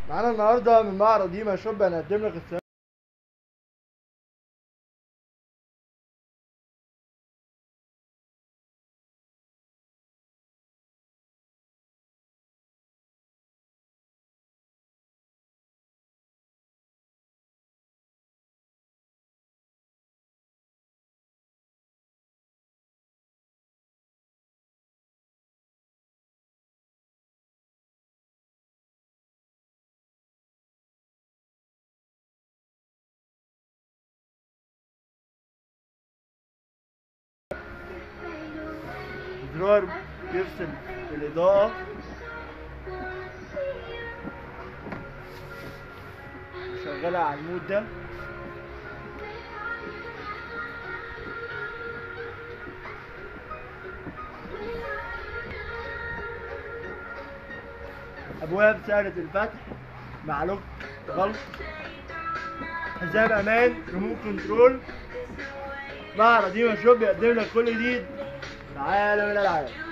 معانا النهارده من معرض ديما شوب هنقدم لك السيارة زرار يفصل الإضاءة شغالة على المود ده أبواب سهلة الفتح مع لوك غلط حزام أمان ريموت كنترول معرض ديما شوب بيقدم لك كل جديد في عالم الألعاب